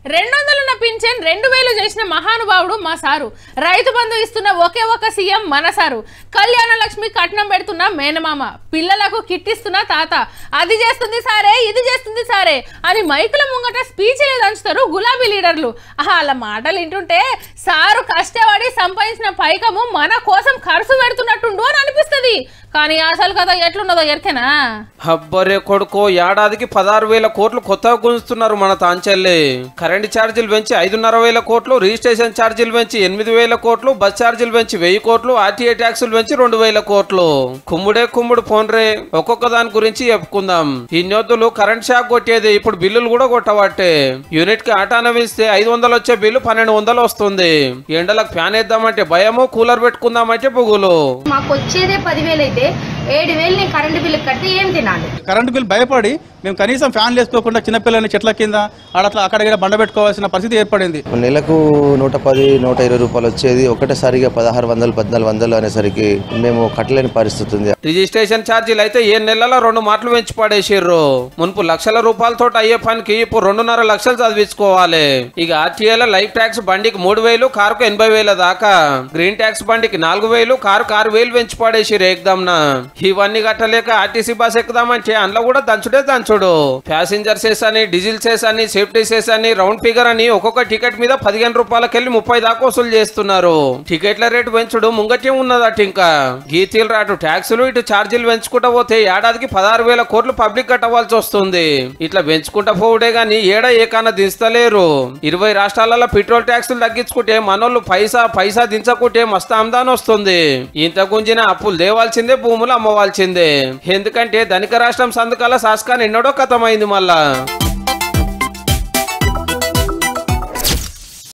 రెండు వందలున్న పింఛన్ రెండు వేలు చేసిన మహానుభావుడు మా సారు రైతు బంధు ఇస్తున్న ఒకే ఒక సీఎం మన సారు కళ్యాణ లక్ష్మి కట్నం పెడుతున్న మేనమామ పిల్లలకు కిట్ ఇస్తున్న తాత అది చేస్తుంది సారే ఇది చేస్తుంది సారే అని మైకుల ముంగట స్పీచ్లు దంచుతారు గులాబీ లీడర్లు ఆహా, వాళ్ళ మాటలు వింటుంటే సారు కష్టపడి సంపాదించిన పైకము మన కోసం ఖర్చు పెడుతున్నట్టుండు అని అనిపిస్తుంది కానీ అసలు కదా ఎట్లున్నదో ఎరికేనా అబ్బరే కొడుకో ఏడాదికి పదహారు వేల కోట్లు కొత్తగా గుంజుతున్నారు మన తాంచెల్లి కరెంట్ ఛార్జీలు పెంచి ఐదున్నర వేల కోట్లు రిజిస్ట్రేషన్ ఛార్జీలు పెంచి ఎనిమిది వేల కోట్లు బస్ ఛార్జీలు పెంచి వెయ్యి కోట్లు ఆర్టీఏ ట్యాక్సులు పెంచి రెండు వేల కోట్లు కుమ్ముడే కుమ్ముడు పోన్రే ఒక్కొక్క దాని గురించి చెప్పుకుందాం ఈ నొద్దులు కరెంట్ షాక్ కొట్టేది ఇప్పుడు బిల్లులు కూడా కొట్టబట్టే యూనిట్ కి ఆటాన వేస్తే ఐదు వందలు వచ్చే బిల్లు పన్నెండు వందలు వస్తుంది ఎండలకు ఫ్యాన్ వేద్దామంటే భయము కూలర్ పెట్టుకుందామంటే పువ్వులు మాకు వచ్చేదే పదివేలు అయితే ఏడు వేలు నేను కరెంటు బిల్లు కడితే ఏం తినాలి కరెంటు బిల్ భయపడి మేము కనీసం ఫ్యాన్లు వేసుకోకుండా చిన్నపిల్లల్ని చెట్ల కింద ఆడట్లా అక్కడ బండ పెట్టుకోవాల్సిన పరిస్థితి ఏర్పడింది నెలకు నూట పది నూట ఇరవై రూపాయలు వచ్చేది ఒకటేసారిగా పదహారు వందలు పద్నాలుగు వందలు అనేసరికి మేము కట్టలేని పరిస్థితి ఉంది రిజిస్ట్రేషన్ ఛార్జీలు అయితే ఏ నెలలో రెండు మాటలు పెంచి పడేసిర్రు మునుపు లక్షల రూపాయలతో అయ్యే పనికి ఇప్పుడు రెండున్నర లక్షలు చదివించుకోవాలి ఇక ఆర్టీఏల లైఫ్ ట్యాక్స్ బండికి మూడు వేలు కారుకు ఎనభై వేల దాకా గ్రీన్ ట్యాక్స్ బండికి నాలుగు వేలు కారుకు ఆరు వేలు పెంచి పడేసిర్రు ఏకదమ్నా ఇవన్నీ కట్టలేక ఆర్టీసీ బస్ ఎక్కుదామంటే అందులో కూడా దంచుడే దంచుడు ప్యాసింజర్ సెస్ అని డీజిల్ సెస్ అని సేఫ్టీ సెస్ అని రౌండ్ ఫిగర్ అని ఒక్కొక్క టికెట్ మీద పదిహేను రూపాయలకెళ్ళి ముప్పై దాకా వసూలు చేస్తున్నారు టికెట్ల రేటు పెంచుడు ముంగటే ఉన్నదట ఇంకా గీతీలు రాటు ట్యాక్సులు ఇటు ఛార్జీలు పెంచుకుంటా పోతే ఏడాదికి పదహారు వేల కోట్లు పబ్లిక్ కట్టవలసి వస్తుంది ఇట్లా పెంచుకుంటా పోవుడే గాని ఏడా ఏకాన దించలేరు ఇరవై రాష్ట్రాలలో పెట్రోల్ ట్యాక్సులు తగ్గించుకుంటే మనోళ్ళు పైసా పైసా దించకుంటే మస్తు ఆమ్దాన్ వస్తుంది ఇంత గుంజిన అప్పులు దేవాల్సిందే భూములు అమ్మవాల్సిందే ఎందుకంటే ధనిక రాష్ట్రం సందుకాల శాసకాన్ని ఎన్నడో కథమైంది మళ్ళా